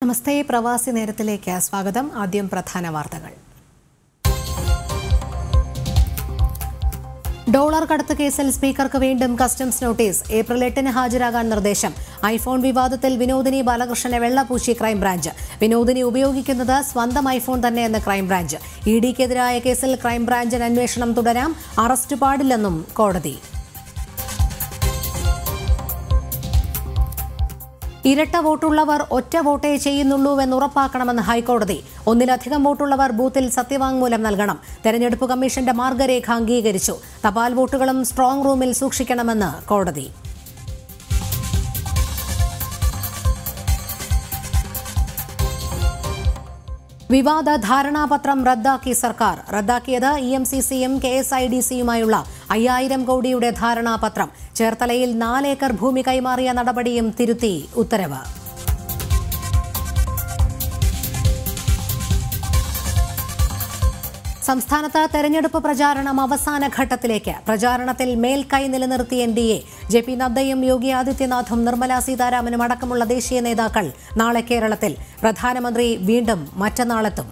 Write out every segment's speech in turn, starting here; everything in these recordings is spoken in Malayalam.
നമസ്തേ പ്രവാസി നേരത്തിലേക്ക് സ്വാഗതം ആദ്യം പ്രധാന വാർത്തകൾ ഡോളർ കടത്ത് കേസിൽ സ്പീക്കർക്ക് വീണ്ടും കസ്റ്റംസ് നോട്ടീസ് ഏപ്രിൽ എട്ടിന് ഹാജരാകാൻ നിർദ്ദേശം ഐഫോൺ വിവാദത്തിൽ വിനോദിനി ബാലകൃഷ്ണനെ വെള്ളപൂശി ക്രൈംബ്രാഞ്ച് വിനോദിനി ഉപയോഗിക്കുന്നത് സ്വന്തം ഐഫോൺ തന്നെയെന്ന് ക്രൈംബ്രാഞ്ച് ഇ ഡിക്കെതിരായ കേസിൽ ക്രൈംബ്രാഞ്ചിന് അന്വേഷണം തുടരാം അറസ്റ്റ് പാടില്ലെന്നും കോടതി ഇരട്ട വോട്ടുള്ളവർ ഒറ്റ വോട്ടേ ചെയ്യുന്നുള്ളൂവെന്ന് ഉറപ്പാക്കണമെന്ന് ഹൈക്കോടതി ഒന്നിലധികം വോട്ടുള്ളവർ ബൂത്തിൽ സത്യവാങ്മൂലം നൽകണം തെരഞ്ഞെടുപ്പ് കമ്മീഷന്റെ മാർഗരേഖ അംഗീകരിച്ചു തപാൽ വോട്ടുകളും സ്ട്രോങ് റൂമിൽ സൂക്ഷിക്കണമെന്ന് കോടതി വിവാദ ധാരണാപത്രം റദ്ദാക്കി സർക്കാർ റദ്ദാക്കിയത് ഇ എം സി സിയും കെ എസ് ഐ ഡി സിയുമായുള്ള അയ്യായിരം കോടിയുടെ ധാരണാപത്രം ചേർത്തലയിൽ നാലേക്കർ ഭൂമി കൈമാറിയ നടപടിയും തിരുത്തി ഉത്തരവ് സംസ്ഥാനത്ത് തെരഞ്ഞെടുപ്പ് പ്രചാരണം അവസാന ഘട്ടത്തിലേക്ക് പ്രചാരണത്തിൽ മേൽക്കൈ നിലനിർത്തി N D A J P നദ്ദയും യോഗി ആദിത്യനാഥും നിർമ്മല സീതാരാമനും അടക്കമുള്ള ദേശീയ നേതാക്കൾ നാളെ കേരളത്തിൽ പ്രധാനമന്ത്രി വീണ്ടും മറ്റന്നാളെത്തും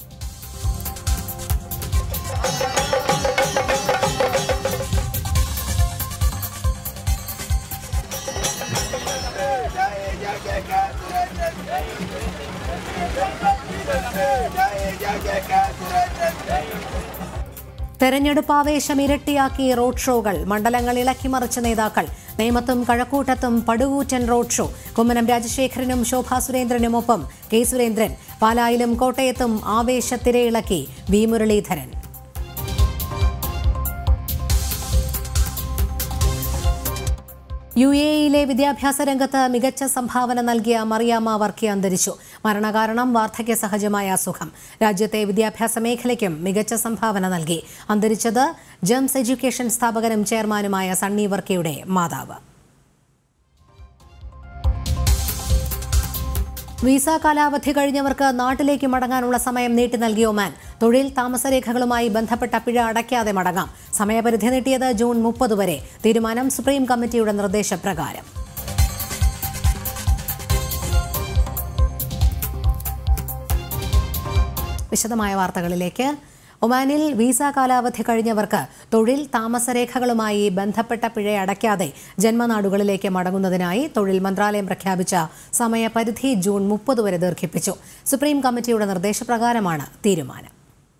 തെരഞ്ഞെടുപ്പ് ആവേശം ഇരട്ടിയാക്കി റോഡ് ഷോകൾ മണ്ഡലങ്ങൾ ഇളക്കിമറിച്ച നേതാക്കൾ നേമത്തും കഴക്കൂട്ടത്തും പടുകൂറ്റൻ റോഡ് ഷോ കുമ്മനം രാജശേഖരനും ശോഭാ സുരേന്ദ്രനുമൊപ്പം കെ സുരേന്ദ്രൻ പാലായിലും കോട്ടയത്തും ആവേശത്തിരയിളക്കി വി മുരളീധരൻ യു എ ഇയിലെ വിദ്യാഭ്യാസ രംഗത്ത് മികച്ച സംഭാവന നൽകിയ മറിയാമ്മ വർക്കി അന്തരിച്ചു മരണകാരണം വാർദ്ധക്യ സഹജമായ അസുഖം രാജ്യത്തെ വിദ്യാഭ്യാസ മേഖലയ്ക്കും മികച്ച സംഭാവന നൽകി അന്തരിച്ചത് ജംസ് എഡ്യൂക്കേഷൻ സ്ഥാപകനും ചെയർമാനുമായ സണ്ണി വർക്കിയുടെ മാതാവ് വിസ കാലാവധി കഴിഞ്ഞവർക്ക് നാട്ടിലേക്ക് മടങ്ങാനുള്ള സമയം നീട്ടി നൽകിയ ഒമാൻ തൊഴിൽ താമസരേഖകളുമായി ബന്ധപ്പെട്ട പിഴ അടയ്ക്കാതെ മടങ്ങാം സമയപരിധി നീട്ടിയത് ജൂൺ മുപ്പത് വരെ തീരുമാനം സുപ്രീം കമ്മിറ്റിയുടെ നിർദ്ദേശപ്രകാരം വിശദമായ വാർത്തകളിലേക്ക് ഒമാനിൽ വിസ കാലാവധി കഴിഞ്ഞവർക്ക് തൊഴിൽ താമസരേഖകളുമായി ബന്ധപ്പെട്ട പിഴ അടയ്ക്കാതെ ജന്മനാടുകളിലേക്ക് മടങ്ങുന്നതിനായി തൊഴിൽ മന്ത്രാലയം പ്രഖ്യാപിച്ച സമയപരിധി ജൂൺ മുപ്പത് വരെ ദീർഘിപ്പിച്ചു സുപ്രീം കമ്മിറ്റിയുടെ നിർദ്ദേശപ്രകാരമാണ് തീരുമാനം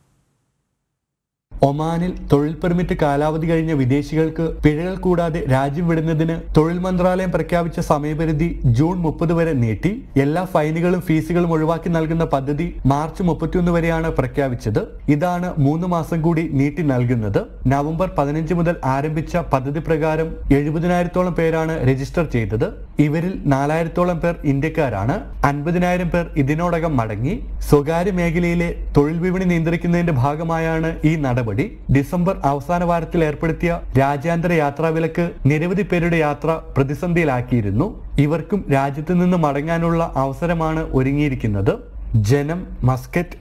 ഒമാനിൽ തൊഴിൽ പെർമിറ്റ് കാലാവധി കഴിഞ്ഞ വിദേശികൾക്ക് പിഴകൾ കൂടാതെ രാജ്യം വിടുന്നതിന് തൊഴിൽ മന്ത്രാലയം പ്രഖ്യാപിച്ച സമയപരിധി ജൂൺ മുപ്പത് വരെ നീട്ടി എല്ലാ ഫൈനുകളും ഫീസുകളും ഒഴിവാക്കി നൽകുന്ന പദ്ധതി മാർച്ച് മുപ്പത്തിയൊന്ന് വരെയാണ് പ്രഖ്യാപിച്ചത് ഇതാണ് മൂന്ന് മാസം കൂടി നീട്ടി നൽകുന്നത് നവംബർ പതിനഞ്ച് മുതൽ ആരംഭിച്ച പദ്ധതി പ്രകാരം എഴുപതിനായിരത്തോളം പേരാണ് രജിസ്റ്റർ ചെയ്തത് ഇവരിൽ നാലായിരത്തോളം പേർ ഇന്ത്യക്കാരാണ് അൻപതിനായിരം പേർ ഇതിനോടകം മടങ്ങി സ്വകാര്യ മേഖലയിലെ തൊഴിൽ വിപണി നിയന്ത്രിക്കുന്നതിന്റെ ഭാഗമായാണ് ഈ നടപടി ഡിസംബർ അവസാന വാരത്തിൽ ഏർപ്പെടുത്തിയ രാജ്യാന്തര യാത്രാവിലക്ക് നിരവധി പേരുടെ യാത്ര പ്രതിസന്ധിയിലാക്കിയിരുന്നു ഇവർക്കും രാജ്യത്ത് നിന്ന് മടങ്ങാനുള്ള അവസരമാണ് ഒരുങ്ങിയിരിക്കുന്നത് ജനം മസ്കറ്റ്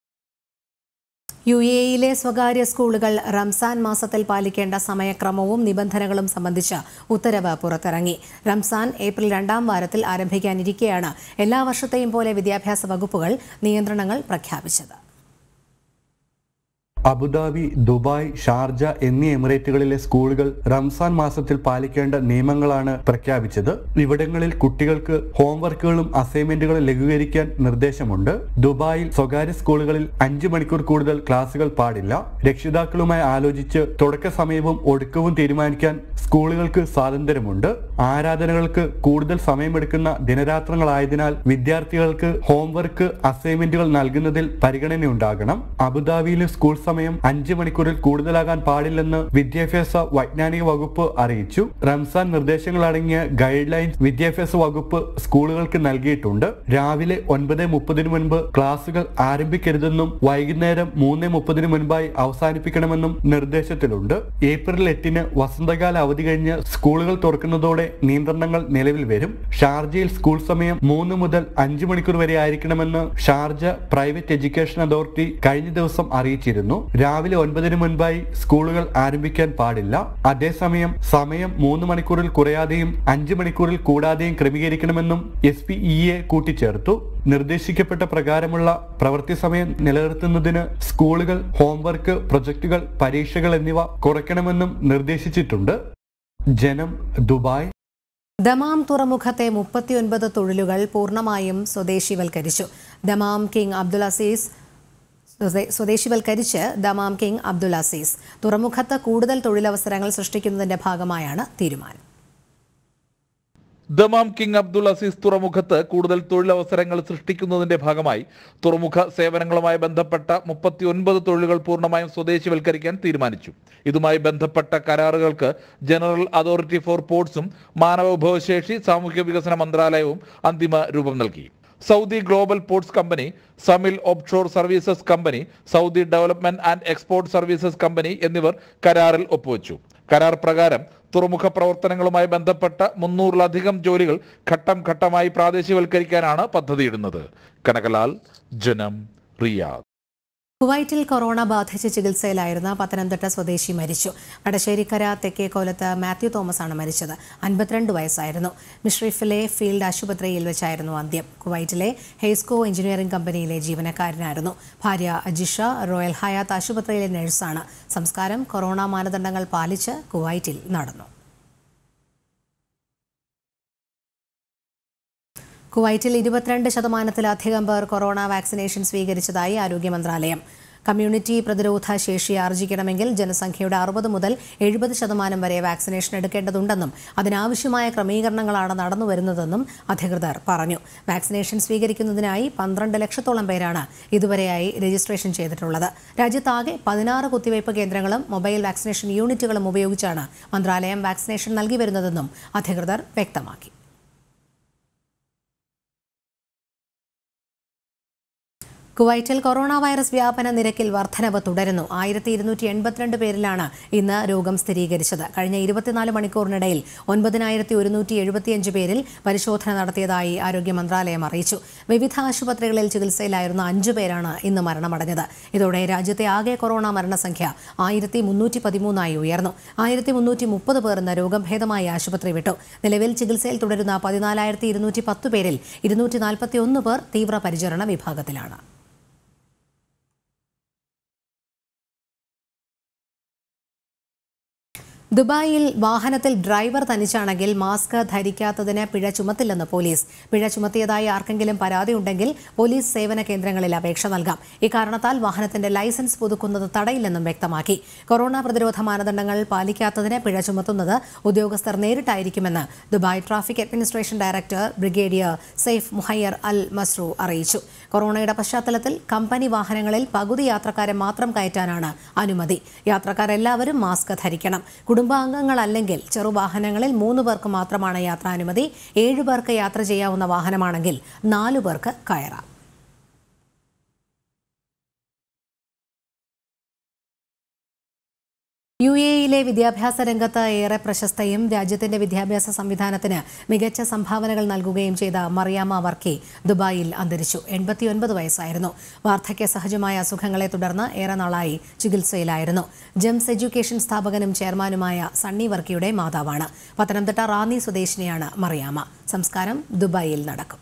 യു എ ഇയിലെ സ്വകാര്യ സ്കൂളുകൾ റംസാൻ മാസത്തിൽ പാലിക്കേണ്ട സമയക്രമവും നിബന്ധനകളും സംബന്ധിച്ച ഉത്തരവ് പുറത്തിറങ്ങി റംസാൻ ഏപ്രിൽ രണ്ടാം വാരത്തിൽ ആരംഭിക്കാനിരിക്കെയാണ് എല്ലാ വർഷത്തെയും പോലെ വിദ്യാഭ്യാസ വകുപ്പുകൾ നിയന്ത്രണങ്ങൾ പ്രഖ്യാപിച്ചത് അബുദാബി ദുബായ് ഷാർജ എന്നീ എമിറേറ്റുകളിലെ സ്കൂളുകൾ റംസാൻ മാസത്തിൽ പാലിക്കേണ്ട നിയമങ്ങളാണ് പ്രഖ്യാപിച്ചത് ഇവിടങ്ങളിൽ കുട്ടികൾക്ക് ഹോംവർക്കുകളും അസൈൻമെന്റുകളും ലഘൂകരിക്കാൻ നിർദ്ദേശമുണ്ട് ദുബായിൽ സ്വകാര്യ സ്കൂളുകളിൽ അഞ്ചു മണിക്കൂർ കൂടുതൽ ക്ലാസുകൾ പാടില്ല രക്ഷിതാക്കളുമായി ആലോചിച്ച് തുടക്ക സമയവും ഒടുക്കവും തീരുമാനിക്കാൻ സ്കൂളുകൾക്ക് സ്വാതന്ത്ര്യമുണ്ട് ആരാധനകൾക്ക് കൂടുതൽ സമയമെടുക്കുന്ന ദിനരാത്രങ്ങളായതിനാൽ വിദ്യാർത്ഥികൾക്ക് ഹോംവർക്ക് അസൈൻമെന്റുകൾ നൽകുന്നതിൽ പരിഗണനയുണ്ടാകണം അബുദാബിയിലെ സ്കൂൾ സമയം അഞ്ച് മണിക്കൂറിൽ കൂടുതലാകാൻ പാടില്ലെന്ന് വിദ്യാഭ്യാസ വൈജ്ഞാനിക വകുപ്പ് അറിയിച്ചു റംസാൻ നിർദ്ദേശങ്ങൾ അടങ്ങിയ ഗൈഡ് ലൈൻസ് വിദ്യാഭ്യാസ വകുപ്പ് സ്കൂളുകൾക്ക് നൽകിയിട്ടുണ്ട് രാവിലെ ഒൻപത് മുപ്പതിനു മുൻപ് ക്ലാസുകൾ ആരംഭിക്കരുതെന്നും വൈകുന്നേരം മൂന്ന് മുപ്പതിനു മുൻപായി അവസാനിപ്പിക്കണമെന്നും നിർദ്ദേശത്തിലുണ്ട് ഏപ്രിൽ എട്ടിന് വസന്തകാല അവധി കഴിഞ്ഞ് സ്കൂളുകൾ തുറക്കുന്നതോടെ നിയന്ത്രണങ്ങൾ നിലവിൽ വരും ഷാർജയിൽ സ്കൂൾ സമയം മൂന്ന് മുതൽ അഞ്ച് മണിക്കൂർ വരെ ആയിരിക്കണമെന്ന് ഷാർജ പ്രൈവറ്റ് എഡ്യൂക്കേഷൻ അതോറിറ്റി കഴിഞ്ഞ ദിവസം അറിയിച്ചിരുന്നു രാവിലെ ഒൻപതിന് മുൻപായി സ്കൂളുകൾ ആരംഭിക്കാൻ പാടില്ല അതേസമയം സമയം മൂന്ന് മണിക്കൂറിൽ കുറയാതെയും അഞ്ച് മണിക്കൂറിൽ കൂടാതെയും ക്രമീകരിക്കണമെന്നും എസ് പി ഇ എ കൂട്ടിച്ചേർത്തു നിർദ്ദേശിക്കപ്പെട്ട പ്രകാരമുള്ള പ്രവൃത്തി സമയം നിലനിർത്തുന്നതിന് സ്കൂളുകൾ ഹോംവർക്ക് പ്രൊജക്ടുകൾ പരീക്ഷകൾ എന്നിവ കുറയ്ക്കണമെന്നും നിർദ്ദേശിച്ചിട്ടുണ്ട് ജനം ദുബായ് ദമാം തുറമുഖത്തെ മുപ്പത്തിയൊൻപത് തൊഴിലുകൾ പൂർണ്ണമായും സ്വദേശിവൽക്കരിച്ചു ദമാം കിങ് അബ്ദുൽ അസീസ് സ്വദേ- സ്വദേശിവൽക്കരിച്ച് ദമാം കിങ് അബ്ദുൽ അസീസ് തുറമുഖത്ത് കൂടുതൽ തൊഴിലവസരങ്ങൾ സൃഷ്ടിക്കുന്നതിന്റെ ഭാഗമായാണ് തീരുമാനം ദമാം കിങ് അബ്ദുൾ അസീസ് തുറമുഖത്ത് കൂടുതൽ തൊഴിലവസരങ്ങൾ സൃഷ്ടിക്കുന്നതിന്റെ ഭാഗമായി തുറമുഖ സേവനങ്ങളുമായി ബന്ധപ്പെട്ട മുപ്പത്തിയൊൻപത് തൊഴിലുകൾ പൂർണ്ണമായും സ്വദേശിവൽക്കരിക്കാൻ തീരുമാനിച്ചു ഇതുമായി ബന്ധപ്പെട്ട കരാറുകൾക്ക് ജനറൽ അതോറിറ്റി ഫോർ പോർട്സും മാനവ വിഭവശേഷി സാമൂഹ്യ വികസന മന്ത്രാലയവും അന്തിമ രൂപം നൽകി Saudi global ports company Zamil offshore services company Saudi development and export services company എന്നിവർ കരാറിൽ ഒപ്പുവെച്ചു കരാർ പ്രകാരം തുറമുഖ പ്രവർത്തനങ്ങളുമായി ബന്ധപ്പെട്ട മുന്നൂറിലധികം ജോലികൾ ഘട്ടം ഘട്ടമായി പ്രാദേശികവൽക്കരിക്കാനാണ് പദ്ധതിയിടുന്നത് കനകലാൽ ജനം റിയാദ് കുവൈറ്റിൽ കൊറോണ ബാധിച്ച് ചികിത്സയിലായിരുന്ന പത്തനംതിട്ട സ്വദേശി മരിച്ചു വടശ്ശേരിക്കര തെക്കേക്കോലത്ത് മാത്യു തോമസ് ആണ് മരിച്ചത് അൻപത്തിരണ്ട് വയസ്സായിരുന്നു മിഷ്രിഫിലെ ഫീൽഡ് ആശുപത്രിയിൽ വെച്ചായിരുന്നു അന്ത്യം കുവൈറ്റിലെ ഹെയ്സ്കോ എഞ്ചിനീയറിംഗ് കമ്പനിയിലെ ജീവനക്കാരനായിരുന്നു ഭാര്യ അജിഷ റോയൽ ഹയാത്ത് ആശുപത്രിയിലെ നഴ്സാണ് സംസ്കാരം കൊറോണ മാനദണ്ഡങ്ങൾ പാലിച്ച് കുവൈറ്റിൽ നടന്നു കുവൈറ്റിൽ ഇരുപത്തിരണ്ട് ശതമാനത്തിലധികം പേർ കൊറോണ വാക്സിനേഷൻ സ്വീകരിച്ചതായി ആരോഗ്യ മന്ത്രാലയം കമ്മ്യൂണിറ്റി പ്രതിരോധ ശേഷി ആർജിക്കണമെങ്കിൽ ജനസംഖ്യയുടെ അറുപത് മുതൽ എഴുപത് ശതമാനം വരെ വാക്സിനേഷൻ എടുക്കേണ്ടതുണ്ടെന്നും അതിനാവശ്യമായ ക്രമീകരണങ്ങളാണ് നടന്നുവരുന്നതെന്നും അധികൃതർ പറഞ്ഞു വാക്സിനേഷൻ സ്വീകരിക്കുന്നതിനായി പന്ത്രണ്ട് ലക്ഷത്തോളം പേരാണ് ഇതുവരെയായി രജിസ്ട്രേഷൻ ചെയ്തിട്ടുള്ളത് രാജ്യത്താകെ പതിനാറ് കുത്തിവയ്പ് കേന്ദ്രങ്ങളും മൊബൈൽ വാക്സിനേഷൻ യൂണിറ്റുകളും ഉപയോഗിച്ചാണ് മന്ത്രാലയം വാക്സിനേഷൻ നൽകി വരുന്നതെന്നും അധികൃതർ വ്യക്തമാക്കി കുവൈറ്റിൽ കൊറോണ വൈറസ് വ്യാപന നിരക്കിൽ വർധനവ് തുടരുന്നു ആയിരത്തി ഇരുന്നൂറ്റി എൺപത്തിരണ്ട് പേരിലാണ് ഇന്ന് രോഗം സ്ഥിരീകരിച്ചത് കഴിഞ്ഞ ഇരുപത്തിനാല് മണിക്കൂറിനിടയിൽ ഒൻപതിനായിരത്തി ഒരുന്നൂറ്റി എഴുപത്തിയഞ്ച് പേരിൽ പരിശോധന നടത്തിയതായി ആരോഗ്യ മന്ത്രാലയം അറിയിച്ചു വിവിധ ആശുപത്രികളിൽ ചികിത്സയിലായിരുന്ന അഞ്ചു പേരാണ് ഇന്ന് മരണമടഞ്ഞത് ഇതോടെ രാജ്യത്തെ ആകെ കൊറോണ മരണസംഖ്യ ആയിരത്തി മുന്നൂറ്റി പതിമൂന്നായി ഉയർന്നു ആയിരത്തി മുന്നൂറ്റി മുപ്പത് പേർ ഇന്ന് രോഗം ഭേദമായി ആശുപത്രി വിട്ടു നിലവിൽ ചികിത്സയിൽ തുടരുന്ന പതിനാലായിരത്തി ഇരുന്നൂറ്റി പത്ത് പേരിൽ ഇരുന്നൂറ്റി നാൽപ്പത്തി ഒന്ന് പേർ തീവ്രപരിചരണ വിഭാഗത്തിലാണ് ദുബായിൽ വാഹനത്തിൽ ഡ്രൈവർ തനിച്ചാണെങ്കിൽ മാസ്ക് ധരിക്കാത്തതിന് പിഴ ചുമത്തില്ലെന്ന് പോലീസ് പിഴ ചുമത്തിയതായി ആർക്കെങ്കിലും പരാതി ഉണ്ടെങ്കിൽ പോലീസ് സേവന കേന്ദ്രങ്ങളിൽ അപേക്ഷ നൽകാം ഇക്കാരണത്താൽ വാഹനത്തിന്റെ ലൈസൻസ് പുതുക്കുന്നത് തടയില്ലെന്നും വ്യക്തമാക്കി കൊറോണ പ്രതിരോധ മാനദണ്ഡങ്ങൾ പാലിക്കാത്തതിന് പിഴ ചുമത്തുന്നത് ഉദ്യോഗസ്ഥർ നേരിട്ടായിരിക്കുമെന്ന് Dubai traffic administration director brigadier Saif Muhair Al Mazrouei അറിയിച്ചു കൊറോണയുടെ പശ്ചാത്തലത്തിൽ കമ്പനി വാഹനങ്ങളിൽ പകുതി യാത്രക്കാരെ മാത്രം കയറ്റാനാണ് അനുമതി യാത്രക്കാരെല്ലാവരും മാസ്ക് ധരിക്കണം കുടുംബാംഗങ്ങളല്ലെങ്കിൽ ചെറുവാഹനങ്ങളിൽ മൂന്ന് പേർക്ക് മാത്രമാണ് യാത്രാനുമതി ഏഴു പേർക്ക് യാത്ര ചെയ്യാവുന്ന വാഹനമാണെങ്കിൽ നാലു പേർക്ക് കയറാം യു എയിലെ വിദ്യാഭ്യാസ രംഗത്ത് ഏറെ പ്രശസ്തയും രാജ്യത്തിന്റെ വിദ്യാഭ്യാസ സംവിധാനത്തിന് മികച്ച സംഭാവനകൾ നൽകുകയും ചെയ്ത മറിയാമ്മ വർക്കി ദുബായിൽ അന്തരിച്ചു എൺപത്തിയൊൻപത് വയസ്സായിരുന്നു വാർദ്ധക്യ സഹജമായ അസുഖങ്ങളെ തുടർന്ന് ഏറെ നാളായി ചികിത്സയിലായിരുന്നു ജെംസ് എഡ്യൂക്കേഷൻ സ്ഥാപകനും ചെയർമാനുമായ സണ്ണി വർക്കിയുടെ മാതാവാണ് പത്തനംതിട്ട റാന്നി സ്വദേശിനിയാണ് മറിയാമ്മ സംസ്കാരം ദുബായിൽ നടക്കും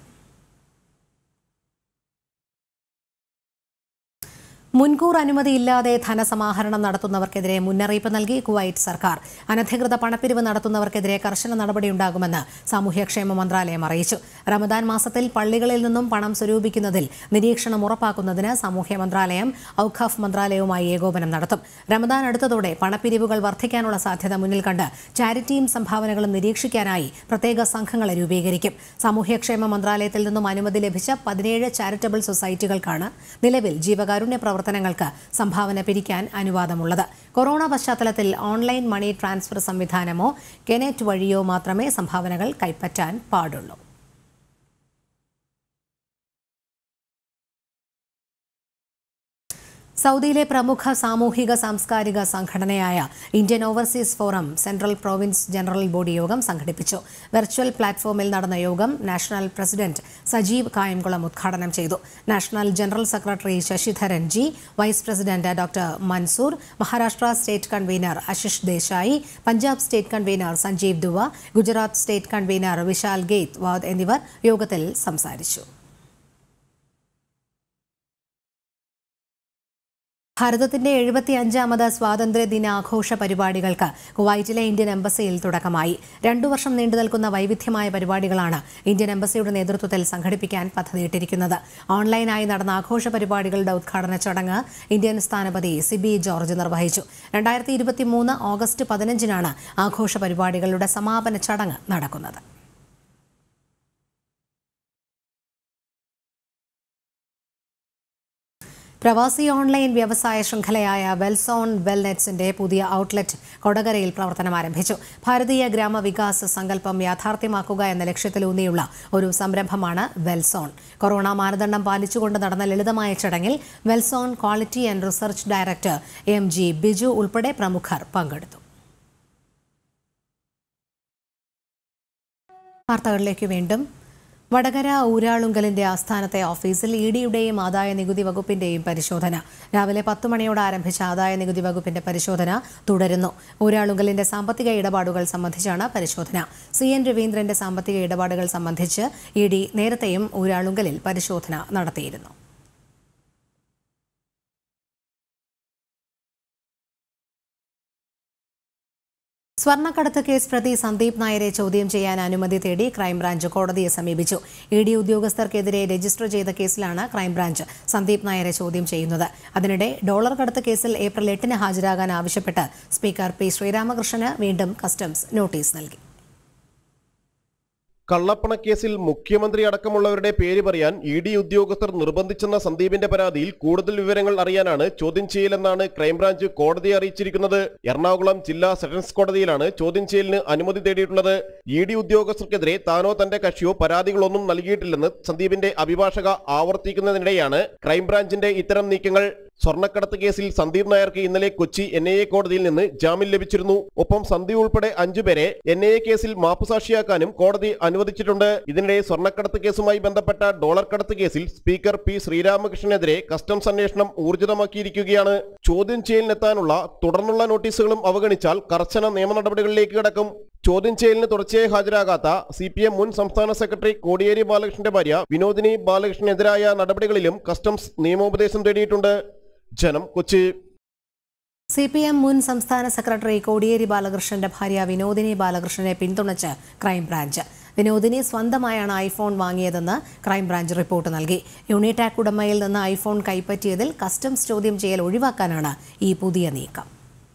മുൻകൂർ അനുമതിയില്ലാതെ ധനസമാഹരണം നടത്തുന്നവർക്കെതിരെ മുന്നറിയിപ്പ് നൽകി കുവൈറ്റ് സർക്കാർ അനധികൃത പണപ്പിരിവ് നടത്തുന്നവർക്കെതിരെ കർശന നടപടിയുണ്ടാകുമെന്ന് സാമൂഹ്യക്ഷേമ മന്ത്രാലയം അറിയിച്ചു റമദാൻ മാസത്തിൽ പള്ളികളിൽ നിന്നും പണം സ്വരൂപിക്കുന്നതിൽ നിരീക്ഷണം ഉറപ്പാക്കുന്നതിന് സാമൂഹ്യ മന്ത്രാലയം ഔഖാഫ് മന്ത്രാലയവുമായി ഏകോപനം നടത്തും റമദാൻ അടുത്തതോടെ പണപ്പിരിവുകൾ വർദ്ധിക്കാനുള്ള സാധ്യത മുന്നിൽ കണ്ട് ചാരിറ്റിയും സംഭാവനകളും നിരീക്ഷിക്കാനായി പ്രത്യേക സംഘങ്ങളെ രൂപീകരിക്കും സാമൂഹ്യക്ഷേമ മന്ത്രാലയത്തിൽ നിന്നും അനുമതി ലഭിച്ച പതിനേഴ് ചാരിറ്റബിൾ സൊസൈറ്റികൾക്കാണ് നിലവിൽ ജീവകാരുണ്യ പ്രവർത്തനങ്ങൾക്ക് സംഭാവന പിരിക്കാൻ അനുവാദമുള്ളത് കൊറോണ പശ്ചാത്തലത്തിൽ ഓൺലൈൻ മണി ട്രാൻസ്ഫർ സംവിധാനമോ കെനെറ്റ് വഴിയോ മാത്രമേ സംഭാവനകൾ കൈപ്പറ്റാൻ പാടുള്ളൂ സൗദിയിലെ പ്രമുഖ സാമൂഹിക സാംസ്കാരിക സംഘടനയായ Indian overseas forum central province general body യോഗം സംഘടിപ്പിച്ചു വെർച്വൽ പ്ലാറ്റ്ഫോമിൽ നടന്ന യോഗം നാഷണൽ പ്രസിഡന്റ് സജീവ് കായംകുളം ഉദ്ഘാടനം ചെയ്തു national general secretary Sasidharan G vice president doctor Mansoor Maharashtra state convener Ashish Desai Punjab state convener Sanjeev Dua Gujarat state convener Vishal Gaikwad എന്നിവർ യോഗത്തിൽ സംസാരിച്ചു ഭാരതത്തിന്റെ എഴുപത്തി അഞ്ചാമത് സ്വാതന്ത്ര്യ ദിനാഘോഷ പരിപാടികൾക്ക് കുവൈറ്റിലെ ഇന്ത്യൻ എംബസിയിൽ തുടക്കമായി രണ്ടു വർഷം നീണ്ടു നിൽക്കുന്ന വൈവിധ്യമായ പരിപാടികളാണ് ഇന്ത്യൻ എംബസിയുടെ നേതൃത്വത്തിൽ സംഘടിപ്പിക്കാൻ പദ്ധതിയിട്ടിരിക്കുന്നത് ഓൺലൈനായി നടന്ന ആഘോഷ പരിപാടികളുടെ ഉദ്ഘാടന ചടങ്ങ് ഇന്ത്യൻ സ്ഥാനപതി സിബി ജോർജ് നിർവഹിച്ചു രണ്ടായിരത്തി ഇരുപത്തിമൂന്ന് ഓഗസ്റ്റ് പതിനഞ്ചിനാണ് ആഘോഷ പരിപാടികളുടെ സമാപന ചടങ്ങ് നടക്കുന്നത് പ്രവാസി ഓൺലൈൻ വ്യവസായ ശൃംഖലയായ വെൽസോൺ വെൽനെറ്റ്സിന്റെ പുതിയ ഔട്ട്ലെറ്റ് കൊടകരയിൽ പ്രവർത്തനം ആരംഭിച്ചു ഭാരതീയ ഗ്രാമവികാസ് സങ്കല്പം യാഥാർത്ഥ്യമാക്കുക എന്ന ലക്ഷ്യത്തിലൂന്നിയുള്ള ഒരു സംരംഭമാണ് വെൽസോൺ കൊറോണ മാനദണ്ഡം പാലിച്ചുകൊണ്ട് നടന്ന ലളിതമായ ചടങ്ങിൽ Wellzone quality and research director M G Biju ഉൾപ്പെടെ പ്രമുഖർ പങ്കെടുത്തു വാർത്തകളിലേക്ക് വീണ്ടും വടകര ഊരാളുങ്കലിന്റെ ആസ്ഥാനത്തെ ഓഫീസിൽ ഇ ഡിയുടെയും ആദായ നികുതി വകുപ്പിന്റെയും പരിശോധന രാവിലെ പത്ത് മണിയോടെ ആരംഭിച്ച ആദായ നികുതി വകുപ്പിന്റെ പരിശോധന തുടരുന്നു ഊരാളുങ്കലിന്റെ സാമ്പത്തിക ഇടപാടുകൾ സംബന്ധിച്ചാണ് പരിശോധന സി എൻ രവീന്ദ്രന്റെ സാമ്പത്തിക ഇടപാടുകൾ സംബന്ധിച്ച് ഇ ഡി നേരത്തെയും ഊരാളുങ്കലിൽ പരിശോധന നടത്തിയിരുന്നു സ്വർണ്ണക്കടത്ത് കേസ് പ്രതി സന്ദീപ് നായരെ ചോദ്യം ചെയ്യാൻ അനുമതി തേടി ക്രൈംബ്രാഞ്ച് കോടതിയെ സമീപിച്ചു ഇ ഡി ഉദ്യോഗസ്ഥർക്കെതിരെ രജിസ്റ്റർ ചെയ്ത കേസിലാണ് ക്രൈംബ്രാഞ്ച് സന്ദീപ് നായരെ ചോദ്യം ചെയ്യുന്നത് അതിനിടെ ഡോളർ കടത്ത് കേസിൽ ഏപ്രിൽ എട്ടിന് ഹാജരാകാൻ ആവശ്യപ്പെട്ട് സ്പീക്കർ പി ശ്രീരാമകൃഷ്ണന് വീണ്ടും കസ്റ്റംസ് നോട്ടീസ് നൽകി കള്ളപ്പണക്കേസിൽ മുഖ്യമന്ത്രി അടക്കമുള്ളവരുടെ പേര് പറയാൻ ഇ ഡി ഉദ്യോഗസ്ഥർ നിർബന്ധിച്ചെന്ന സന്ദീപിന്റെ പരാതിയിൽ കൂടുതൽ വിവരങ്ങൾ അറിയാനാണ് ചോദ്യം ചെയ്യലെന്നാണ് ക്രൈംബ്രാഞ്ച് കോടതിയെ അറിയിച്ചിരിക്കുന്നത് എറണാകുളം ജില്ലാ സെഷൻസ് കോടതിയിലാണ് ചോദ്യം ചെയ്യലിന് അനുമതി തേടിയിട്ടുള്ളത് ഇ ഡി ഉദ്യോഗസ്ഥർക്കെതിരെ താനോ തന്റെ കക്ഷിയോ പരാതികളൊന്നും നൽകിയിട്ടില്ലെന്ന് സന്ദീപിന്റെ അഭിഭാഷക ആവർത്തിക്കുന്നതിനിടെയാണ് ക്രൈംബ്രാഞ്ചിന്റെ ഇത്തരം നീക്കങ്ങൾ സ്വർണ്ണക്കടത്ത് കേസിൽ സന്ദീപ് നായർക്ക് ഇന്നലെ കൊച്ചി എൻ ഐ എ കോടതിയിൽ നിന്ന് ജാമ്യം ലഭിച്ചിരുന്നു ഒപ്പം സന്ദീപ് ഉൾപ്പെടെ അഞ്ചുപേരെ എൻ ഐ എ കേസിൽ മാപ്പുസാക്ഷിയാക്കാനും കോടതി അനുവദിച്ചിട്ടുണ്ട് ഇതിനിടെ സ്വർണ്ണക്കടത്ത് കേസുമായി ബന്ധപ്പെട്ട ഡോളർ കടത്ത് കേസിൽ സ്പീക്കർ പി ശ്രീരാമകൃഷ്ണനെതിരെ കസ്റ്റംസ് അന്വേഷണം ഊർജിതമാക്കിയിരിക്കുകയാണ് ചോദ്യം ചെയ്യലിനെത്താനുള്ള തുടർന്നുള്ള നോട്ടീസുകളും അവഗണിച്ചാൽ കർശന നിയമ നടപടികളിലേക്ക് കടക്കും ചോദ്യം ചെയ്യലിന് തുടർച്ചയായി ഹാജരാകാത്ത സി പി എം മുൻ സംസ്ഥാന സെക്രട്ടറി കോടിയേരി ബാലകൃഷ്ണന്റെ ഭാര്യ വിനോദിനി ബാലകൃഷ്ണനെതിരായ നടപടികളിലും കസ്റ്റംസ് നിയമോപദേശം തേടിയിട്ടുണ്ട് ജനം കൊച്ചി സി പി എം മുൻ സംസ്ഥാന സെക്രട്ടറി കോടിയേരി ബാലകൃഷ്ണന്റെ ഭാര്യ വിനോദിനി ബാലകൃഷ്ണനെ പിന്തുണച്ച് ക്രൈംബ്രാഞ്ച് വിനോദിനി സ്വന്തമായാണ് ഐഫോൺ വാങ്ങിയതെന്ന് ക്രൈംബ്രാഞ്ച് റിപ്പോർട്ട് നൽകി യൂണിടാക് ഉടമയിൽ നിന്ന് ഐഫോൺ കൈപ്പറ്റിയതിൽ കസ്റ്റംസ് ചോദ്യം ചെയ്യൽ ഒഴിവാക്കാനാണ് ഈ പുതിയ നീക്കം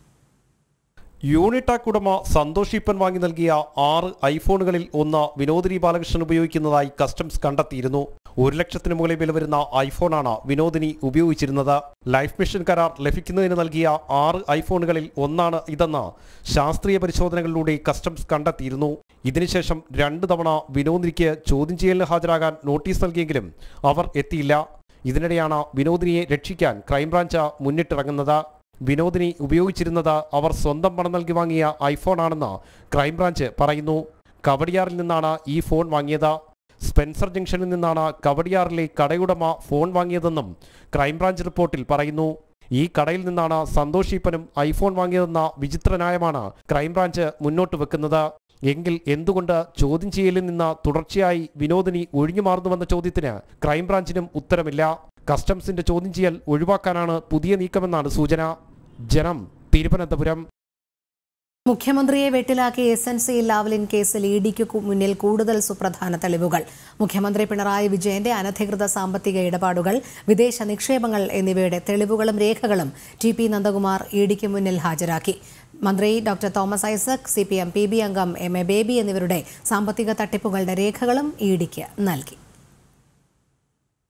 യൂണിടാക് ഉടമ സന്തോഷ് ഈപ്പൻ വാങ്ങി നൽകിയ ആറ് ഐഫോണുകളിൽ ഒന്ന് വിനോദിനി ബാലകൃഷ്ണൻ ഉപയോഗിക്കുന്നതായി കസ്റ്റംസ് കണ്ടെത്തിയിരുന്നു ഒരു ലക്ഷത്തിന് മുകളിൽ വില വരുന്ന ഐഫോണാണ് വിനോദിനി ഉപയോഗിച്ചിരുന്നത് ലൈഫ് മിഷൻ കരാർ ലഭിക്കുന്നതിന് നൽകിയ ആറ് ഐഫോണുകളിൽ ഒന്നാണ് ഇതെന്ന് ശാസ്ത്രീയ പരിശോധനകളിലൂടെ കസ്റ്റംസ് കണ്ടെത്തിയിരുന്നു ഇതിനുശേഷം രണ്ടു തവണ വിനോദിനിക്ക് ചോദ്യം ചെയ്യലിന് ഹാജരാകാൻ നോട്ടീസ് നൽകിയെങ്കിലും അവർ എത്തിയില്ല ഇതിനിടെയാണ് വിനോദിനിയെ രക്ഷിക്കാൻ ക്രൈംബ്രാഞ്ച് മുന്നിട്ടിറങ്ങുന്നത് വിനോദിനി ഉപയോഗിച്ചിരുന്നത് അവർ സ്വന്തം പണം നൽകി വാങ്ങിയ ഐഫോൺ ആണെന്ന് ക്രൈംബ്രാഞ്ച് പറയുന്നു കവടിയാറിൽ നിന്നാണ് ഈ ഫോൺ വാങ്ങിയത് സ്പെൻസർ ജംഗ്ഷനിൽ നിന്നാണ് കവടിയാറിലെ കടയുടമ ഫോൺ വാങ്ങിയതെന്നും ക്രൈംബ്രാഞ്ച് റിപ്പോർട്ടിൽ പറയുന്നു ഈ കടയിൽ നിന്നാണ് സന്തോഷ് ഈപ്പനും ഐഫോൺ വാങ്ങിയതെന്ന വിചിത്ര ന്യായമാണ് ക്രൈംബ്രാഞ്ച് മുന്നോട്ട് വെക്കുന്നത് എങ്കിൽ എന്തുകൊണ്ട് ചോദ്യം ചെയ്യലിൽ നിന്ന് തുടർച്ചയായി വിനോദിനി ഒഴിഞ്ഞു മാറുന്നുവെന്ന ചോദ്യത്തിന് ക്രൈംബ്രാഞ്ചിനും ഉത്തരമില്ല കസ്റ്റംസിന്റെ ചോദ്യം ചെയ്യൽ ഒഴിവാക്കാനാണ് പുതിയ നീക്കമെന്നാണ് സൂചന ജനം തിരുവനന്തപുരം മുഖ്യമന്ത്രിയെ വെട്ടിലാക്കി എസ് എൻ സി ലാവ്ലിൻ കേസിൽ ഇ ഡിക്ക് മുന്നിൽ കൂടുതൽ സുപ്രധാന തെളിവുകൾ മുഖ്യമന്ത്രി പിണറായി വിജയന്റെ അനധികൃത സാമ്പത്തിക ഇടപാടുകൾ വിദേശ നിക്ഷേപങ്ങൾ എന്നിവയുടെ തെളിവുകളും രേഖകളും ടി പി നന്ദകുമാർ ഇ ഡിക്ക് മുന്നിൽ ഹാജരാക്കി മന്ത്രി doctor Thomas Isaac C P M P B അംഗം എം എ ബേബി എന്നിവരുടെ സാമ്പത്തിക തട്ടിപ്പുകളുടെ രേഖകളും ഇ ഡിക്ക് നൽകി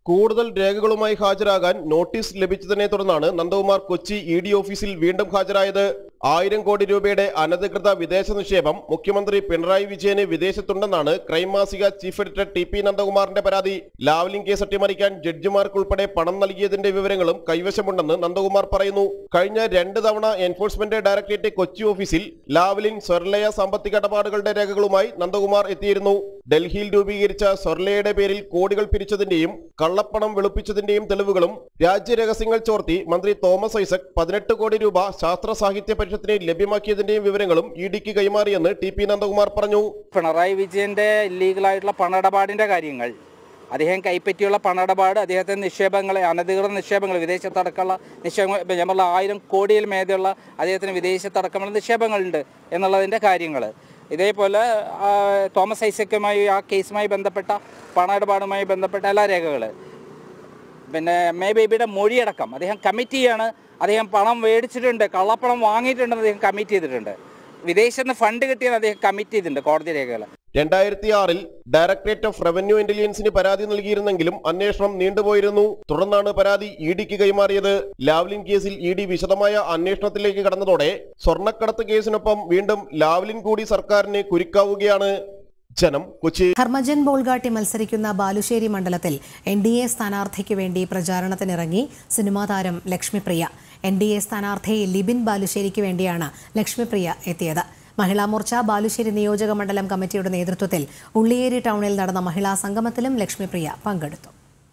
കൂടുതൽ രേഖകളുമായി ഹാജരാകാൻ നോട്ടീസ് ലഭിച്ചതിനെ തുടർന്നാണ് നന്ദകുമാർ കൊച്ചി ഇ ഡി ഓഫീസിൽ വീണ്ടും ഹാജരായത് ആയിരം കോടി രൂപയുടെ അനധികൃത വിദേശ നിക്ഷേപം മുഖ്യമന്ത്രി പിണറായി വിജയന് വിദേശത്തുണ്ടെന്നാണ് ക്രൈം മാസിക ചീഫ് എഡിറ്റർ ടി പി നന്ദകുമാറിന്റെ പരാതി ലാവ്ലിംഗ് കേസ് അട്ടിമറിക്കാൻ ജഡ്ജിമാർക്കുൾപ്പെടെ പണം നൽകിയതിന്റെ വിവരങ്ങളും കൈവശമുണ്ടെന്ന് നന്ദകുമാർ പറയുന്നു കഴിഞ്ഞ രണ്ട് തവണ എൻഫോഴ്സ്മെന്റ് ഡയറക്ടറേറ്റ് കൊച്ചി ഓഫീസിൽ ലാവ്ലിൻ സ്വർലയ സാമ്പത്തിക ഇടപാടുകളുടെ രേഖകളുമായി നന്ദകുമാർ എത്തിയിരുന്നു ഡൽഹിയിൽ രൂപീകരിച്ച സ്വർലയുടെ പേരിൽ കോടികൾ പിരിച്ചതിന്റെയും കള്ളപ്പണം വെളുപ്പിച്ചതിന്റെയും തെളിവുകളും രാജ്യരഹസ്യങ്ങൾ ചോർത്തി മന്ത്രി തോമസ് ഐസക് പതിനെട്ട് കോടി രൂപ ശാസ്ത്ര സാഹിത്യ പരിഷത്തിന് ലഭ്യമാക്കിയതിന്റെയും വിവരങ്ങളും ഇ ഡിക്ക് കൈമാറിയെന്ന് ടി പി നന്ദകുമാർ പറഞ്ഞു പിണറായി വിജയന്റെ ഇല്ലീഗലായിട്ടുള്ള പണമിടപാടിന്റെ കാര്യങ്ങൾ അദ്ദേഹം കൈപ്പറ്റിയുള്ള പണമിടപാട് അദ്ദേഹത്തിന്റെ നിക്ഷേപങ്ങളെ അനധികൃത നിക്ഷേപങ്ങൾ വിദേശത്തടക്കമുള്ള നിക്ഷേപങ്ങൾ ഇപ്പം ഞാൻ പറഞ്ഞ ആയിരം കോടിയിൽ മേതെയുള്ള അദ്ദേഹത്തിന് വിദേശത്തടക്കമുള്ള നിക്ഷേപങ്ങളുണ്ട് എന്നുള്ളതിൻ്റെ കാര്യങ്ങൾ ഇതേപോലെ ആ, തോമസ് ഐസക്കുമായി ആ കേസുമായി ബന്ധപ്പെട്ട പണമിടപാടുമായി ബന്ധപ്പെട്ട എല്ലാ രേഖകൾ പിന്നെ എം എ ബേബിയുടെ മൊഴിയടക്കം അദ്ദേഹം കമ്മിറ്റ് ചെയ്യാണ് അദ്ദേഹം പണം മേടിച്ചിട്ടുണ്ട് കള്ളപ്പണം വാങ്ങിയിട്ടുണ്ടെന്ന് അദ്ദേഹം കമ്മിറ്റ് ചെയ്തിട്ടുണ്ട് വിദേശത്ത് നിന്ന് ഫണ്ട് കിട്ടിയെന്ന് അദ്ദേഹം കമ്മിറ്റ് ചെയ്തിട്ടുണ്ട് കോടതി രേഖകൾ രണ്ടായിരത്തി ആറിൽ ഡയറക്ടറേറ്റ് ഓഫ് റവന്യൂ ഇന്റലിജൻസിന് പരാതി നൽകിയിരുന്നെങ്കിലും അന്വേഷണം നീണ്ടുപോയിരുന്നു തുടർന്നാണ് പരാതി ഇ ഡിക്ക് കൈമാറിയത് ലാവ്ലിൻ കേസിൽ ഇ ഡി വിശദമായ അന്വേഷണത്തിലേക്ക് കടന്നതോടെ സ്വർണ്ണക്കടത്ത് കേസിനൊപ്പം വീണ്ടും ലാവ്ലിൻ കൂടി സർക്കാരിന് കുരുക്കാവുകയാണ് ജനം കൊച്ചി ഹർമജൻ ബോൾഗാട്ടി മത്സരിക്കുന്ന ബാലുശ്ശേരി മണ്ഡലത്തിൽ എൻ ഡി എ സ്ഥാനാർത്ഥിക്ക് വേണ്ടി പ്രചാരണത്തിനിറങ്ങി സിനിമാ താരം ലക്ഷ്മിപ്രിയ എൻ ഡി എ സ്ഥാനാർത്ഥി ലിബിൻ ബാലുശ്ശേരിക്ക് വേണ്ടിയാണ് ലക്ഷ്മിപ്രിയ എത്തിയത് മഹിളാ മോർച്ച ബാലുശ്ശേരി നിയോജക മണ്ഡലം കമ്മിറ്റിയുടെ നേതൃത്വത്തിൽ ഉള്ളിയേരി ടൗണിൽ നടന്ന മഹിളാ സംഗമത്തിലും ലക്ഷ്മിപ്രിയ പങ്കെടുത്തു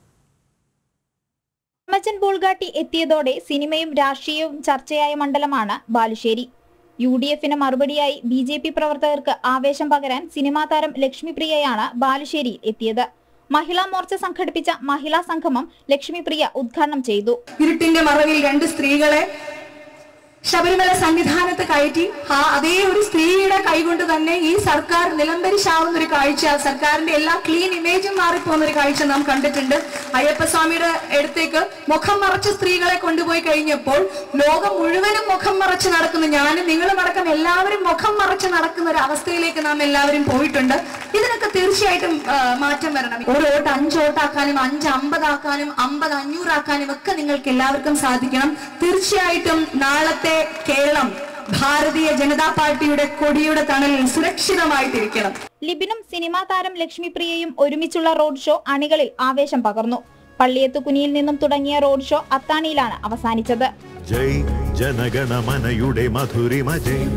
അമ്മച്ചൻ ബോൾഗാട്ടി എത്തിയതോടെ സിനിമയും രാഷ്ട്രീയവും ചർച്ചയായ മണ്ഡലമാണ് ബാലുശ്ശേരി യു ഡി എഫിന് മറുപടിയായി ബി ജെ പി പ്രവർത്തകർക്ക് ആവേശം പകരാൻ സിനിമാ താരം ലക്ഷ്മിപ്രിയയാണ് ബാലുശ്ശേരിയിൽ എത്തിയത് മഹിളാ മോർച്ച സംഘടിപ്പിച്ച മഹിളാ സംഗമം ലക്ഷ്മിപ്രിയ ഉദ്ഘാടനം ചെയ്തു ഇരുട്ടിന്റെ മറവിൽ രണ്ട് സ്ത്രീകളെ ശബരിമല സന്നിധാനത്ത് കയറ്റി ആ അതേ ഒരു സ്ത്രീയുടെ കൈകൊണ്ട് തന്നെ ഈ സർക്കാർ നിലംപരിശാവുന്ന ഒരു കാഴ്ച സർക്കാരിന്റെ എല്ലാ ക്ലീൻ ഇമേജും മാറിപ്പോകുന്ന ഒരു കാഴ്ച നാം കണ്ടിട്ടുണ്ട് അയ്യപ്പസ്വാമിയുടെ അടുത്തേക്ക് മുഖം മറച്ച സ്ത്രീകളെ കൊണ്ടുപോയി കഴിഞ്ഞപ്പോൾ ലോകം മുഴുവനും മുഖം മറച്ച് നടക്കുന്നു ഞാനും നിങ്ങളും അടക്കം എല്ലാവരും മുഖം മറച്ച് നടക്കുന്ന ഒരു അവസ്ഥയിലേക്ക് നാം എല്ലാവരും പോയിട്ടുണ്ട് ഇതിനൊക്കെ തീർച്ചയായിട്ടും ആ, മാറ്റം വരണം ഒരു വോട്ട് അഞ്ച് വോട്ടാക്കാനും അഞ്ച് അമ്പതാക്കാനും അമ്പത് അഞ്ഞൂറാക്കാനും ഒക്കെ നിങ്ങൾക്ക് എല്ലാവർക്കും സാധിക്കണം തീർച്ചയായിട്ടും നാളത്തെ കേരളം ഭാരതീയ ജനതാ പാർട്ടിയുടെ കൊടിയുടെ തണലിൽ സുരക്ഷിതമായിട്ടിരിക്കണം ലിബിനും സിനിമാ താരം ലക്ഷ്മിപ്രിയയും ഒരുമിച്ചുള്ള റോഡ് ഷോ അണികളിൽ ആവേശം പകർന്നു പള്ളിയത്തുകുനിയിൽ നിന്നും തുടങ്ങിയ റോഡ് ഷോ അത്താണിയിലാണ് അവസാനിച്ചത് ജയ് ജനഗണമനയുടെ മധുരിമ ജയ്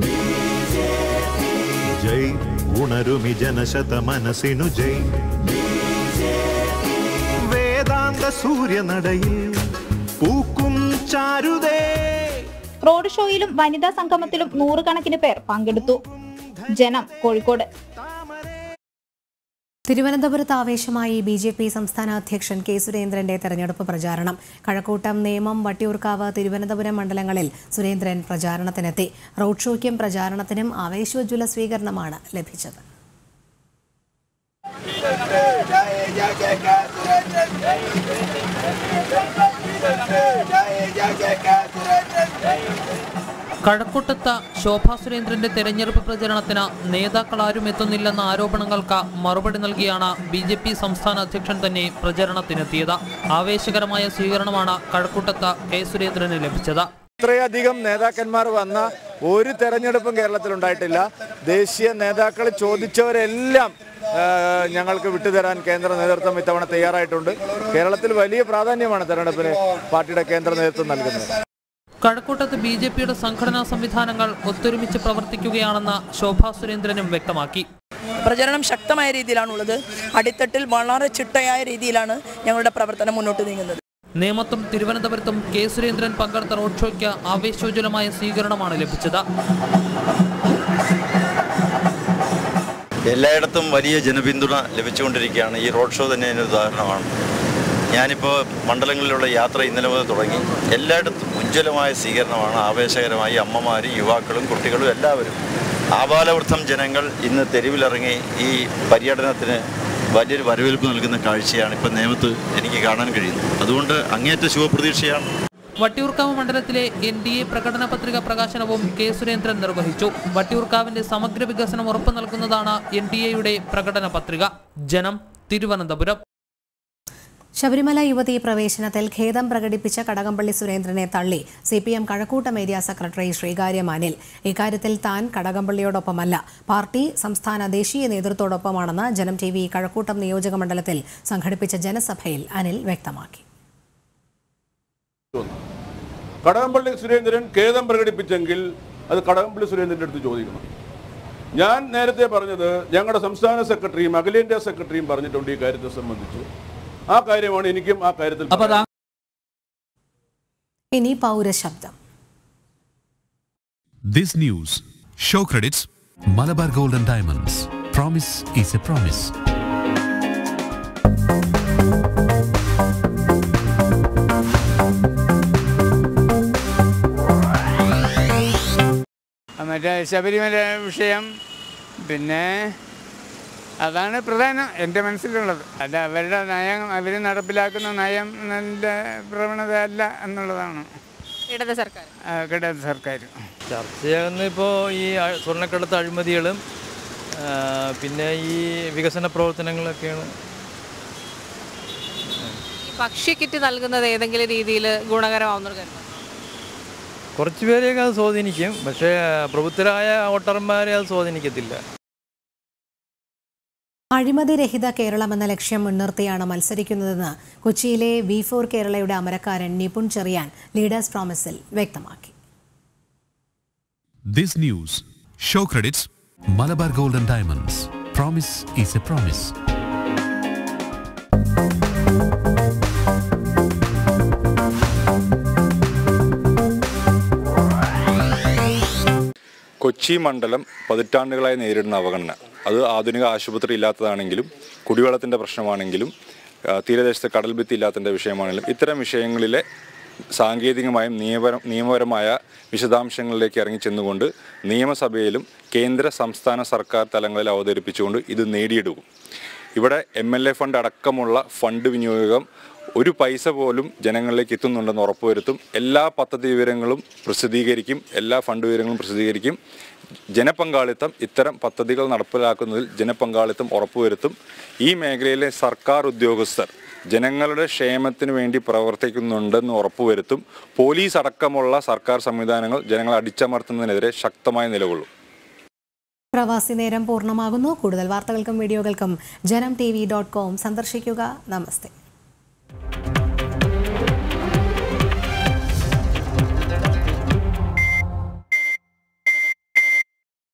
ജയ് ഉണരുമി ജനശത മനസ്സിനു ജയ് വേദാന്ത സൂര്യനടയിൽ പൂക്കും ചാരുതേ റോഡ് ഷോയിലും വനിതാ സംഗമത്തിലും നൂറുകണക്കിന് പേർ പങ്കെടുത്തു ജനം കോഴിക്കോട് തിരുവനന്തപുരത്ത് ആവേശമായി ബി ജെ പി സംസ്ഥാന അധ്യക്ഷൻ കെ സുരേന്ദ്രന്റെ തെരഞ്ഞെടുപ്പ് പ്രചാരണം കഴക്കൂട്ടം നേമം വട്ടിയൂർക്കാവ് തിരുവനന്തപുരം മണ്ഡലങ്ങളിൽ സുരേന്ദ്രൻ പ്രചാരണത്തിനെത്തി റോഡ് ഷോയ്ക്കും പ്രചാരണത്തിനും ആവേശോജ്വല സ്വീകരണമാണ് ലഭിച്ചത് കഴക്കൂട്ടത്ത് ശോഭാ സുരേന്ദ്രന്റെ തെരഞ്ഞെടുപ്പ് പ്രചരണത്തിന് നേതാക്കൾ ആരും എത്തുന്നില്ലെന്ന ആരോപണങ്ങൾക്ക് മറുപടി നൽകിയാണ് ബി ജെ പി സംസ്ഥാന അധ്യക്ഷൻ തന്നെ പ്രചരണത്തിനെത്തിയത് ആവേശകരമായ സ്വീകരണമാണ് കഴക്കൂട്ടത്ത് കെ സുരേന്ദ്രന് ലഭിച്ചത് ഇത്രയധികം നേതാക്കന്മാർ വന്ന ഒരു തെരഞ്ഞെടുപ്പും കേരളത്തിൽ ഉണ്ടായിട്ടില്ല ദേശീയ നേതാക്കൾ ചോദിച്ചവരെല്ലാം ആ, ഞങ്ങൾക്ക് വിട്ടുതരാൻ കേന്ദ്ര നേതൃത്വം ഇത്തവണ തയ്യാറായിട്ടുണ്ട് കേരളത്തിൽ വലിയ പ്രാധാന്യമാണ് തെരഞ്ഞെടുപ്പിന് പാർട്ടിയുടെ കേന്ദ്ര നേതൃത്വം നൽകുന്നത് കഴക്കൂട്ടത്ത് ബി ജെ പിയുടെ സംഘടനാ സംവിധാനങ്ങൾ ഒത്തൊരുമിച്ച് പ്രവർത്തിക്കുകയാണെന്ന് ശോഭാ സുരേന്ദ്രനും വ്യക്തമാക്കി പ്രചരണം ശക്തമായ രീതിയിലാണുള്ളത് അടിത്തട്ടിൽ വളരെ ചിട്ടയായ രീതിയിലാണ് ഞങ്ങളുടെ പ്രവർത്തനം മുന്നോട്ട് നീങ്ങുന്നത് നേമത്തും തിരുവനന്തപുരത്തും കെ സുരേന്ദ്രൻ പങ്കെടുത്ത റോഡ് ഷോയ്ക്ക് ആവേശോജ്വലമായ സ്വീകരണമാണ് ലഭിച്ചത് എല്ലായിടത്തും വലിയ ജനപിന്തുണ ലഭിച്ചുകൊണ്ടിരിക്കുകയാണ് ഈ റോഡ് ഷോ തന്നെ അതിന് ഉദാഹരണമാണ് ഞാനിപ്പോൾ മണ്ഡലങ്ങളിലുള്ള യാത്ര ഇന്നലെ മുതൽ തുടങ്ങി എല്ലായിടത്തും ഉജ്ജ്വലമായ സ്വീകരണമാണ് ആവേശകരമായി അമ്മമാരും യുവാക്കളും കുട്ടികളും എല്ലാവരും ആബാലവൃദ്ധം ജനങ്ങൾ ഇന്ന് തെരുവിലിറങ്ങി ഈ പര്യടനത്തിന് വലിയൊരു വരവേൽപ്പ് നൽകുന്ന കാഴ്ചയാണ് ഇപ്പം നേമത്ത് എനിക്ക് കാണാൻ കഴിയുന്നത് അതുകൊണ്ട് അങ്ങേറ്റ ശുഭപ്രതീക്ഷയാണ് വട്ടിയൂർക്കാവ് മണ്ഡലത്തിലെ എൻ ഡി എ പ്രകടന പത്രിക പ്രകാശനവും കെ സുരേന്ദ്രൻ നിർവഹിച്ചു വട്ടിയൂർക്കാവിന്റെ സമഗ്ര വികസനം ഉറപ്പു നൽകുന്നതാണ് എൻ ഡി എയുടെ പ്രകടന പത്രിക ജനം തിരുവനന്തപുരം ശബരിമല യുവതീ പ്രവേശനത്തിൽ ഖേദം പ്രകടിപ്പിച്ച കടകംപള്ളി സുരേന്ദ്രനെ തള്ളി C P M Kazhakkoottam area secretary Sreekaryam Anil ഇക്കാര്യത്തിൽ താൻ കടകംപള്ളിയോടൊപ്പമല്ല പാർട്ടി സംസ്ഥാന ദേശീയ നേതൃത്വത്തോടൊപ്പമാണെന്ന് ജനം ടി വി കഴക്കൂട്ടം നിയോജക മണ്ഡലത്തിൽ സംഘടിപ്പിച്ച ജനസഭയിൽ അനിൽ വ്യക്തമാക്കി കടകംപള്ളി സുരേന്ദ്രൻ ഖേദം പ്രകടിപ്പിച്ചെങ്കിൽ അത് കടകംപള്ളി സുരേന്ദ്രൻ്റെ അടുത്ത് ചോദിക്കണം ഞാൻ നേരത്തെ പറഞ്ഞത് ഞങ്ങളുടെ സംസ്ഥാന സെക്രട്ടറിയും അഖിലേന്ത്യാ സെക്രട്ടറിയും പറഞ്ഞിട്ടുണ്ട് ഈ കാര്യത്തെ സംബന്ധിച്ച് ആ കാര്യമാണ് എനിക്കും ആ കാര്യത്തിൽ പറയാനുള്ളത്. ഇനി പൗരശബ്ദം This news show credits Malabar Gold and Diamonds. Promise is a promise. മറ്റേ ശബരിമല വിഷയം പിന്നെ അതാണ് പ്രധാനം എൻ്റെ മനസ്സിലുള്ളത് അത് അവരുടെ നയം അവർ നടപ്പിലാക്കുന്ന നയം നല്ല പ്രവണത അല്ല എന്നുള്ളതാണ് ഇടത് സർക്കാർ ആ, ഇടത് സർക്കാർ ചർച്ചയാകുന്ന ഇപ്പോൾ ഈ അ- സ്വർണ്ണക്കടത്ത് അഴിമതികളും ആ, പിന്നെ ഈ വികസന പ്രവർത്തനങ്ങളൊക്കെയാണ് ഈ ഭക്ഷ്യക്കിറ്റ് നൽകുന്നത് ഏതെങ്കിലും രീതിയിൽ ഗുണകരമാവുന്ന കരുതുന്നു കുറച്ച് പേരെയൊക്കെ അത് സ്വാധീനിക്കും പക്ഷേ പ്രബുദ്ധരായ വോട്ടർമാരെ അത് സ്വാധീനിക്കത്തില്ല അഴിമതിരഹിത കേരളം എന്ന ലക്ഷ്യം മുൻനിർത്തിയാണ് മത്സരിക്കുന്നതെന്ന് കൊച്ചിയിലെ വി ഫോർ കേരളയുടെ അമരക്കാരൻ നിപുൺ ചെറിയാൻ ലീഡേഴ്സ് പ്രോമിസിൽ വ്യക്തമാക്കി This news show credits Malabar Gold and Diamonds. Promise is a promise. Kochi മണ്ഡലം പതിറ്റാണ്ടുകളായി നേരിടുന്ന അവഗണന അത് ആധുനിക ആശുപത്രി ഇല്ലാത്തതാണെങ്കിലും കുടിവെള്ളത്തിൻ്റെ പ്രശ്നമാണെങ്കിലും ആ, തീരദേശത്തെ കടൽ ഭിത്തി ഇല്ലാത്തതിൻ്റെ വിഷയമാണെങ്കിലും ഇത്തരം വിഷയങ്ങളിലെ സാങ്കേതികമായും നിയമപരം നിയമപരമായ വിശദാംശങ്ങളിലേക്ക് ഇറങ്ങി ചെന്നുകൊണ്ട് നിയമസഭയിലും കേന്ദ്ര സംസ്ഥാന സർക്കാർ തലങ്ങളിൽ അവതരിപ്പിച്ചുകൊണ്ട് ഇത് നേടിയെടുക്കും ഇവിടെ എം എൽ എ ഫണ്ട് അടക്കമുള്ള ഫണ്ട് വിനിയോഗം ഒരു പൈസ പോലും ജനങ്ങളിലേക്ക് എത്തുന്നുണ്ടെന്ന് ഉറപ്പുവരുത്തും എല്ലാ പദ്ധതി വിവരങ്ങളും പ്രസിദ്ധീകരിക്കും എല്ലാ ഫണ്ട് വിവരങ്ങളും പ്രസിദ്ധീകരിക്കും ജനപങ്കാളിത്തം ഇത്തരം പദ്ധതികൾ നടപ്പിലാക്കുന്നതിൽ ജനപങ്കാളിത്തം ഉറപ്പുവരുത്തും ഈ മേഖലയിലെ സർക്കാർ ഉദ്യോഗസ്ഥർ ജനങ്ങളുടെ ക്ഷേമത്തിന് വേണ്ടി പ്രവർത്തിക്കുന്നുണ്ടെന്ന് ഉറപ്പുവരുത്തും പോലീസ് അടക്കമുള്ള സർക്കാർ സംവിധാനങ്ങൾ ജനങ്ങളെ അടിച്ചമർത്തുന്നതിനെതിരെ ശക്തമായി നിലകൊള്ളും പ്രവാസി നേരം പൂർണ്ണമാകുന്നു കൂടുതൽ വാർത്തകൾക്കും വീഡിയോകൾക്കും ജനം ടി വി ഡോട്ട് കോം സന്ദർശിക്കുക നമസ്തേ